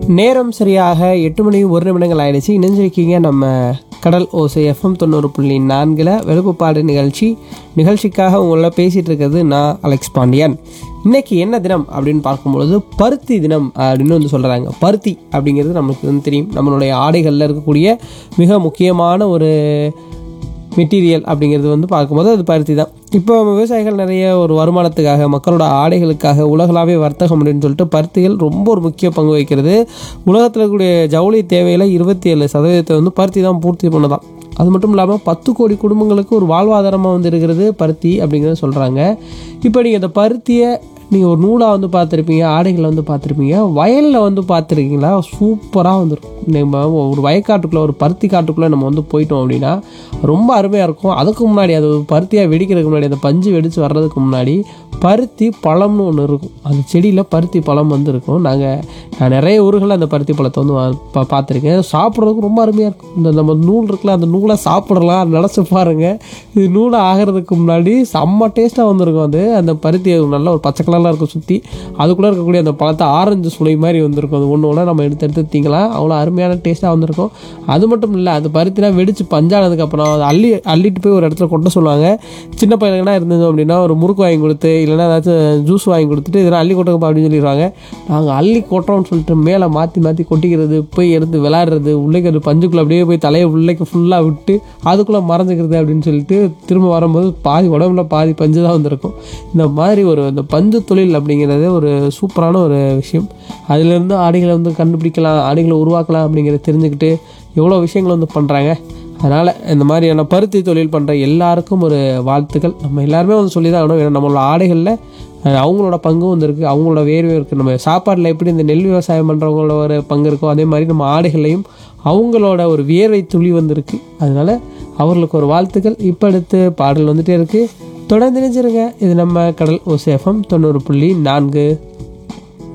நேரம் சரியாக எட்டு மணி ஒரு நிமிடங்கள் ஆயிடுச்சு இணைஞ்சிருக்கீங்க நம்ம கடல் ஓசை எஃப்எம் தொண்ணூறு புள்ளி நான்கில் வெளுப்புப்பாடு நிகழ்ச்சி நிகழ்ச்சிக்காக உங்களோட பேசிகிட்டு இருக்கிறது நான் அலெக்ஸ் பாண்டியன் இன்னைக்கு என்ன தினம் அப்படின்னு பார்க்கும்பொழுது பருத்தி தினம் அப்படின்னு வந்து சொல்கிறாங்க பருத்தி அப்படிங்கிறது நமக்கு வந்து தெரியும் நம்மளுடைய ஆடைகளில் இருக்கக்கூடிய மிக முக்கியமான ஒரு மெட்டீரியல் அப்படிங்கிறது வந்து பார்க்கும்போது அது பருத்தி தான் இப்போ விவசாயிகள் நிறைய ஒரு வருமானத்துக்காக மக்களோட ஆடைகளுக்காக உலகளாவிய வர்த்தகம் அப்படின்னு சொல்லிட்டு பருத்திகள் ரொம்ப ஒரு முக்கிய பங்கு வகிக்கிறது உலகத்தில் இருக்கக்கூடிய ஜவுளி தேவையில் இருபத்தி ஏழு சதவீதத்தை வந்து பருத்தி தான் பூர்த்தி பண்ணதான் அது மட்டும் இல்லாமல் பத்து கோடி குடும்பங்களுக்கு ஒரு வாழ்வாதாரமாக வந்து இருக்கிறது பருத்தி அப்படிங்கிறத சொல்கிறாங்க இப்போ நீங்கள் இந்த பருத்தியை நீங்கள் ஒரு நூலாக வந்து பார்த்துருப்பீங்க ஆடைகளை வந்து பார்த்துருப்பீங்க வயலில் வந்து பார்த்துருக்கீங்களா சூப்பராக வந்துருக்கும் நம்ம ஒரு வயக்காட்டுக்குள்ளே ஒரு பருத்தி காட்டுக்குள்ளே நம்ம வந்து போயிட்டோம் அப்படின்னா ரொம்ப அருமையாக இருக்கும் அதுக்கு முன்னாடி அது பருத்தியாக வெடிக்கிறதுக்கு முன்னாடி அந்த பஞ்சு வெடித்து வர்றதுக்கு முன்னாடி பருத்தி பழம்னு ஒன்று இருக்கும் அந்த செடியில் பருத்தி பழம் வந்து இருக்கும் நாங்கள் நான் நிறைய ஊர்களில் அந்த பருத்தி பழத்தை வந்து வா- பா- பார்த்துருக்கேன் சாப்பிட்றதுக்கு ரொம்ப அருமையாக இருக்கும் இந்த நம்ம நூல் இருக்குல்ல அந்த நூலை சாப்பிடலாம் நினச்சி பாருங்க இது நூலை ஆகிறதுக்கு முன்னாடி செம்ம டேஸ்ட்டாக வந்திருக்கும் அது அந்த பருத்தி நல்ல ஒரு பச்சை கலரில் இருக்கும் சுற்றி அதுக்குள்ளே இருக்கக்கூடிய அந்த பழத்தை ஆரஞ்சு சுளை மாதிரி வந்திருக்கும் அது ஒன்று ஒன்றா நம்ம எடுத்து எடுத்து தீங்கலாம் அவ்வளோ அருமையான டேஸ்ட்டாக வந்திருக்கும் அது மட்டும் இல்லை அது பருத்திலாம் வெடிச்சு பஞ்சானதுக்கப்புறம் அதை அள்ளி அள்ளிட்டு போய் ஒரு இடத்துல கொட்ட சொல்லுவாங்க சின்ன பையனுக்குனா இருந்தது அப்படின்னா ஒரு முறுக்கு வாங்கி கொடுத்து இல்லைன்னா ஏதாச்சும் ஜூஸ் வாங்கி கொடுத்துட்டு இதெல்லாம் அள்ளி கொட்டுங்கப்பா அப்படின்னு சொல்லிடுவாங்க நாங்கள் அள்ளி கொட்டுறோம்னு சொல்லிட்டு மேலே மாற்றி மாற்றி கொட்டிக்கிறது போய் எடுத்து விளையாடுறது உள்ளேக்கு அது பஞ்சுக்குள்ளே அப்படியே போய் தலையை உள்ளேக்கு ஃபுல்லாக விட்டு அதுக்குள்ளே மறைஞ்சிக்கிறது அப்படின்னு சொல்லிட்டு திரும்ப வரும்போது பாதி உடம்புல பாதி பஞ்சு தான் வந்திருக்கும் இந்த மாதிரி ஒரு இந்த பஞ்சு தொழில் அப்படிங்கிறது ஒரு சூப்பரான ஒரு விஷயம் அதுலேருந்து ஆடைகளை வந்து கண்டுபிடிக்கலாம் ஆடைகளை உருவாக்கலாம் அப்படிங்கிறத தெரிஞ்சுக்கிட்டு எவ்வளோ விஷயங்கள் வந்து பண்ணுறாங்க அதனால் இந்த மாதிரியான பருத்தி தொழில் பண்ணுற எல்லாருக்கும் ஒரு வாழ்த்துக்கள் நம்ம எல்லாருமே வந்து சொல்லி தான் ஆகணும் ஏன்னா நம்மளோட ஆடைகளில் அஹ், அவங்களோட பங்கும் வந்து இருக்குது அவங்களோட வேர்வையும் இருக்குது நம்ம சாப்பாட்டில் எப்படி இந்த நெல் விவசாயம் பண்ணுறவங்களோட ஒரு பங்கு இருக்கோ அதே மாதிரி நம்ம ஆடைகள்லையும் அவங்களோட ஒரு வியர்வை துளி வந்திருக்கு அதனால் அவர்களுக்கு ஒரு வாழ்த்துக்கள் இப்போ அடுத்து பாடல் வந்துட்டே இருக்குது தொடர்ந்து நினைச்சிருங்க இது நம்ம கடல் ஓசேஃபம் தொண்ணூறு புள்ளி நான்கு